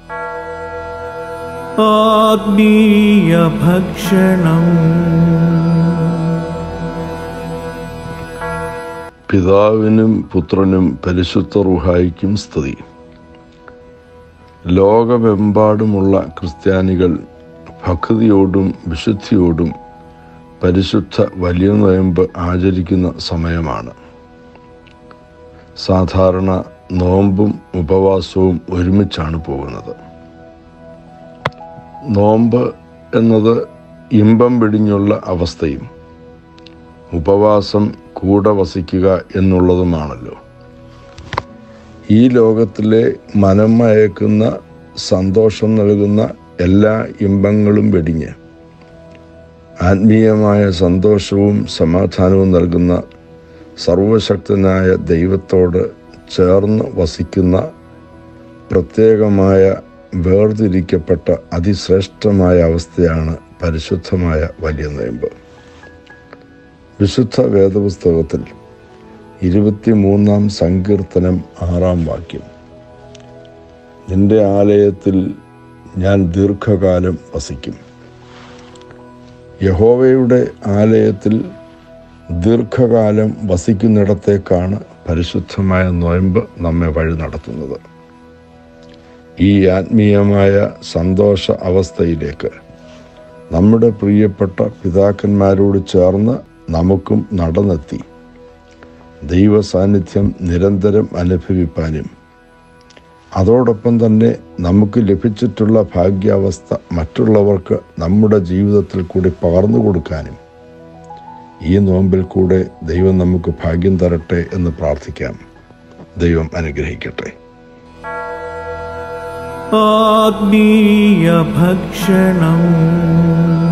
ആത്മീയഭക്ഷണം പിതാവിനും പുത്രനും പരിശുദ്ധ റുഹായിക്കും സ്തുതി ലോകമെമ്പാടുമുള്ള ക്രിസ്ത്യാനികൾ ഭക്തിയോടും വിശുദ്ധിയോടും പരിശുദ്ധ വലിയ നോയമ്പ് ആചരിക്കുന്ന സമയമാണ് സാധാരണ നോമ്പും ഉപവാസവും ഒരുമിച്ചാണ് പോകുന്നത് നോമ്പ് എന്നത് ഇമ്പം വെടിഞ്ഞുള്ള അവസ്ഥയും ഉപവാസം കൂടെ വസിക്കുക എന്നുള്ളതുമാണല്ലോ ഈ ലോകത്തിലെ മനം മയക്കുന്ന സന്തോഷം നൽകുന്ന എല്ലാ ഇമ്പങ്ങളും വെടിഞ്ഞ് ആത്മീയമായ സന്തോഷവും സമാധാനവും നൽകുന്ന സർവശക്തനായ ദൈവത്തോട് ചേർന്ന് വസിക്കുന്ന പ്രത്യേകമായ വേർതിരിക്കപ്പെട്ട അതിശ്രേഷ്ഠമായ അവസ്ഥയാണ് പരിശുദ്ധമായ വലിയ നോയമ്പ് വിശുദ്ധ വേദപുസ്തകത്തിൽ ഇരുപത്തിമൂന്നാം സങ്കീർത്തനം ആറാം വാക്യം നിന്റെ ആലയത്തിൽ ഞാൻ ദീർഘകാലം വസിക്കും യഹോവയുടെ ആലയത്തിൽ ദീർഘകാലം വസിക്കുന്നിടത്തേക്കാണ് പരിശുദ്ധമായ നോയമ്പ് നമ്മെ വഴി നടത്തുന്നത് ഈ ആത്മീയമായ സന്തോഷ അവസ്ഥയിലേക്ക് നമ്മുടെ പ്രിയപ്പെട്ട പിതാക്കന്മാരോട് ചേർന്ന് നമുക്കും നടന്നെത്തി ദൈവ സാന്നിധ്യം നിരന്തരം അനുഭവിപ്പാനും അതോടൊപ്പം തന്നെ നമുക്ക് ലഭിച്ചിട്ടുള്ള ഭാഗ്യാവസ്ഥ മറ്റുള്ളവർക്ക് നമ്മുടെ ജീവിതത്തിൽ കൂടി പകർന്നു കൊടുക്കാനും ഈ നോമ്പിൽ കൂടെ ദൈവം നമുക്ക് ഭാഗ്യം തരട്ടെ എന്ന് പ്രാർത്ഥിക്കാം ദൈവം അനുഗ്രഹിക്കട്ടെ ആത്മീയഭക്ഷണം